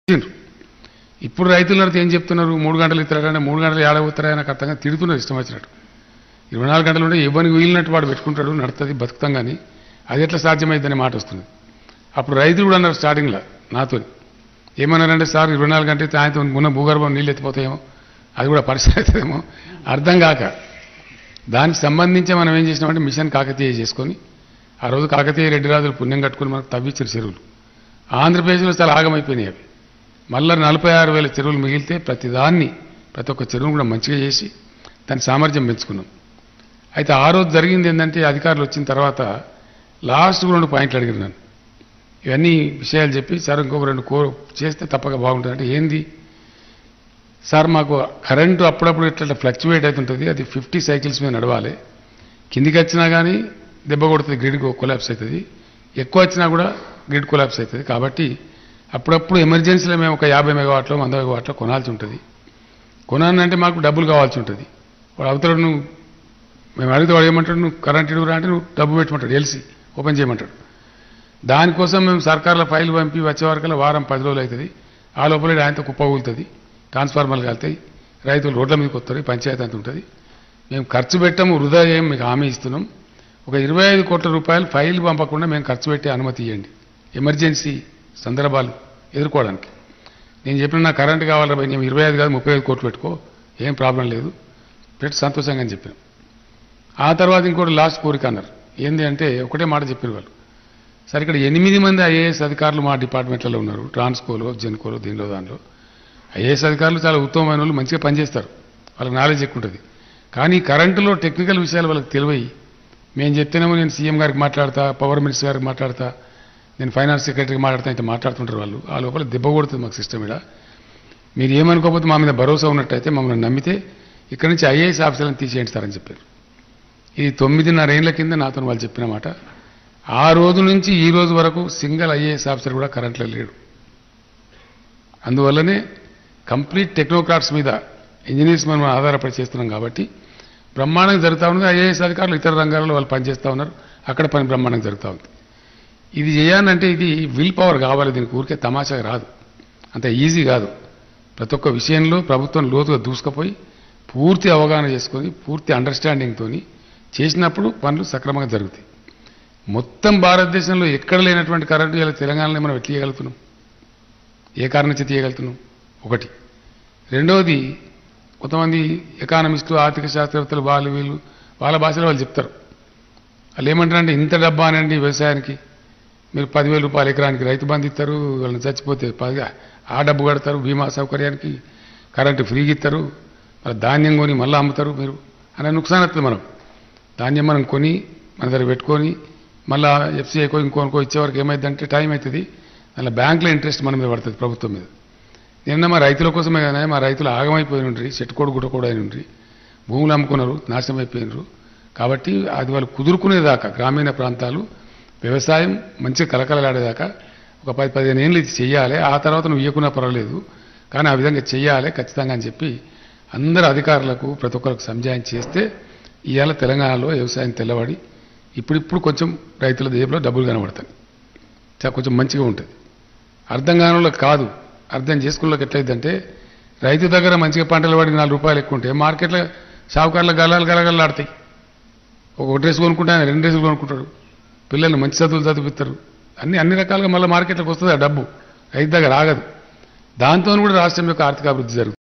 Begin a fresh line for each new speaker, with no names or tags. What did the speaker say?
ఇచ్చిండ్రు ఇప్పుడు రైతులు నడితే ఏం చెప్తున్నారు మూడు గంటలు ఇస్తారంటే మూడు గంటలు ఏడవుతారా నాకు అర్థంగా తిడుతున్నారు ఇష్టం వచ్చినట్టు ఇరవై నాలుగు గంటలు ఉంటే ఇవ్వనికి వీలినట్టు వాడు పెట్టుకుంటాడు నడుతుంది బతుకుతాం కానీ అది ఎట్లా సాధ్యమైందనే మాట వస్తుంది అప్పుడు రైతులు కూడా అన్నారు స్టార్టింగ్లో నాతో ఏమన్నారంటే సార్ ఇరవై నాలుగు గంటలు సాయంత్రం ఉన్న భూగర్భం నీళ్ళు ఎత్తిపోతాయేమో అది కూడా పరిస్థితి అవుతుందేమో అర్థం కాక దానికి సంబంధించి మనం ఏం చేసినామంటే మిషన్ కాకతీయ చేసుకొని ఆ రోజు కాకతీయ రెడ్డి రాజులు పుణ్యం కట్టుకుని మనకు తవ్విచ్చారు చెరువులు ఆంధ్రప్రదేశ్లో చాలా ఆగమైపోయినాయి అవి మళ్ళీ నలభై ఆరు వేల చెరువులు మిగిలితే ప్రతి దాన్ని ప్రతి ఒక్క చెరువును కూడా మంచిగా చేసి దాని సామర్థ్యం పెంచుకున్నాం అయితే ఆ రోజు జరిగింది ఏంటంటే అధికారులు వచ్చిన తర్వాత లాస్ట్ రెండు పాయింట్లు అడిగారు నన్ను ఇవన్నీ విషయాలు చెప్పి సార్ ఇంకొక రెండు కో చేస్తే తప్పక బాగుంటుంది అంటే ఏంది సార్ మాకు కరెంటు అప్పుడప్పుడు ఇట్లా ఫ్లక్చువేట్ అవుతుంటుంది అది ఫిఫ్టీ సైకిల్స్ మీద నడవాలి కిందికి వచ్చినా కానీ దెబ్బ కొడుతుంది గ్రిడ్ కొలాప్స్ అవుతుంది ఎక్కువ వచ్చినా కూడా గ్రిడ్ కొలాప్స్ అవుతుంది కాబట్టి అప్పుడప్పుడు ఎమర్జెన్సీలో మేము ఒక యాభై మెగావాట్లో వంద మెగావాట్లో కొనాల్సి ఉంటుంది కొనాలంటే మాకు డబ్బులు కావాల్సి ఉంటుంది వాడు అవతల నువ్వు మేము అడిగితే వాడు ఏమంటాడు నువ్వు కరెంట్ ఇవ్వరా అంటే నువ్వు డబ్బు పెట్టమంటాడు ఎల్సీ ఓపెన్ చేయమంటాడు దానికోసం మేము సర్కార్ల ఫైల్ పంపి వచ్చే వరకల్లా వారం పది రోజులు అవుతుంది ఆ లోపల ఆయనతో కుప్ప కూలుతుంది ట్రాన్స్ఫార్మర్లు వెళ్తాయి రైతులు రోడ్ల మీదకి వస్తారు పంచాయతీ అంత ఉంటుంది మేము ఖర్చు పెట్టాము వృధా చేయం మీకు హామీ ఇస్తున్నాం ఒక ఇరవై ఐదు కోట్ల రూపాయలు ఫైల్ పంపకుండా మేము ఖర్చు పెట్టే అనుమతి ఇవ్వండి ఎమర్జెన్సీ సందర్భాలు ఎదుర్కోవడానికి నేను చెప్పిన నాకు కరెంట్ కావాలి భయ్, నేను ఇరవై ఐదు కాదు ముప్పై ఐదు కోట్లు పెట్టుకో ఏం ప్రాబ్లం లేదు పెట్టి సంతోషంగా అని చెప్పాను ఆ తర్వాత ఇంకోటి లాస్ట్ కోరిక అన్నారు ఏంది అంటే ఒకటే మాట చెప్పారు వాళ్ళు సరే ఇక్కడ ఎనిమిది మంది ఐఏఎస్ అధికారులు మా డిపార్ట్మెంట్లలో ఉన్నారు ట్రాన్స్కోలో జెన్కోలో దీనిలో దానిలో ఐఏఎస్ అధికారులు చాలా ఉత్తమమైన వాళ్ళు మంచిగా పనిచేస్తారు వాళ్ళకి నాలెడ్జ్ ఎక్కువ ఉంటుంది కానీ కరెంటులో టెక్నికల్ విషయాలు వాళ్ళకి తెలివయి మేము చెప్తేనేమో నేను సీఎం గారికి మాట్లాడతా పవర్ మినిస్టర్ గారికి మాట్లాడతా నేను ఫైనాన్స్ సెక్రటరీకి మాట్లాడతా ఇంత మాట్లాడుతుంటారు వాళ్ళు ఆ లోపల దెబ్బ కొడుతుంది మాకు సిస్టమ్ ఇక్కడ మీరు ఏమనుకోకపోతే మా మీద భరోసా ఉన్నట్టయితే మమ్మల్ని నమ్మితే ఇక్కడి నుంచి ఐఏఎస్ ఆఫీసర్లను తీసేయండి సార్ అని చెప్పారు ఇది తొమ్మిదిన్నర ఏళ్ల కింద నాతో వాళ్ళు చెప్పిన మాట ఆ రోజు నుంచి ఈ రోజు వరకు సింగిల్ ఐఏఎస్ ఆఫీసర్ కూడా కరెంట్లో లేడు అందువల్లనే కంప్లీట్ టెక్నోక్రాట్స్ మీద ఇంజనీర్స్ మనం ఆధారపడి చేస్తున్నాం కాబట్టి బ్రహ్మాండంగా జరుగుతూ ఉంది ఐఏఎస్ అధికారులు ఇతర రంగాల్లో వాళ్ళు పనిచేస్తూ ఉన్నారు అక్కడ పని బ్రహ్మాండంగా జరుగుతూ ఉంది ఇది చేయాలంటే ఇది విల్ పవర్ కావాలి దీనికి ఊరికే తమాషాగా రాదు అంత ఈజీ కాదు ప్రతి ఒక్క విషయంలో ప్రభుత్వం లోతుగా దూసుకుపోయి పూర్తి అవగాహన చేసుకొని పూర్తి అండర్స్టాండింగ్తో చేసినప్పుడు పనులు సక్రమంగా జరుగుతాయి మొత్తం భారతదేశంలో ఎక్కడ లేనటువంటి కరెంటు ఇలా తెలంగాణలో మనం ఎట్లా చేయగలుగుతున్నాం ఏ కారణం నుంచి తీయగలుగుతున్నాం ఒకటి రెండవది కొంతమంది ఎకానమిస్టులు ఆర్థిక శాస్త్రవేత్తలు వాళ్ళు వీళ్ళు వాళ్ళ భాషలో వాళ్ళు చెప్తారు వాళ్ళు ఏమంటారంటే ఇంత డబ్బా అనండి వ్యవసాయానికి మీరు పదివేల రూపాయలు ఎకరానికి రైతు బంధు ఇస్తారు వాళ్ళని చచ్చిపోతే పది ఆ డబ్బు కడతారు బీమా సౌకర్యానికి కరెంటు ఫ్రీగా ఇస్తారు మళ్ళీ ధాన్యం కొని మళ్ళీ అమ్ముతారు మీరు అనే నుక్సాన్ అవుతుంది మనం ధాన్యం మనం కొని మన దగ్గర పెట్టుకొని మళ్ళీ ఎఫ్సీఐకో ఇంకోనుకో ఇచ్చేవరకు ఏమైందంటే టైం అవుతుంది మళ్ళీ బ్యాంకులో ఇంట్రెస్ట్ మన మీద పడుతుంది ప్రభుత్వం మీద నిన్న మా రైతుల కోసమే కానీ మా రైతులు ఆగమైపోయి ఉండ్రి చెట్టుకోడు గుట్టకోడు అయిన ఉండ్రి భూములు అమ్ముకున్నారు నాశనం అయిపోయినరు కాబట్టి అది వాళ్ళు కుదురుకునేదాకా గ్రామీణ ప్రాంతాలు వ్యవసాయం మంచిగా కలకలలాడేదాకా ఒక పది పదిహేను ఏళ్ళు ఇది చెయ్యాలి ఆ తర్వాత నువ్వు ఇయ్యకున్నా పర్వాలేదు కానీ ఆ విధంగా చెయ్యాలి ఖచ్చితంగా అని చెప్పి అందరు అధికారులకు ప్రతి ఒక్కరికి సంజాయం చేస్తే ఇవాళ తెలంగాణలో వ్యవసాయం తెల్లబడి ఇప్పుడిప్పుడు కొంచెం రైతుల జేబులో డబ్బులు కనబడతాయి చాలా కొంచెం మంచిగా ఉంటుంది అర్థం కాని వాళ్ళకి కాదు అర్థం చేసుకున్నకి ఎట్లయిద్దంటే రైతు దగ్గర మంచిగా పంటలు పడి నాలుగు రూపాయలు ఎక్కువ ఉంటే మార్కెట్లో షావుకారుల గలాలు గలగలాడతాయి ఒక డ్రెస్ కొనుక్కుంటే ఆయన రెండు డ్రెస్సులు కొనుక్కుంటాడు పిల్లల్ని మంచి చదువులు చదివిస్తారు అన్ని అన్ని రకాలుగా మళ్ళీ మార్కెట్లోకి వస్తుంది ఆ డబ్బు రైతు దగ్గర ఆగదు దాంతో కూడా రాష్ట్రం యొక్క ఆర్థిక అభివృద్ధి జరుగుతుంది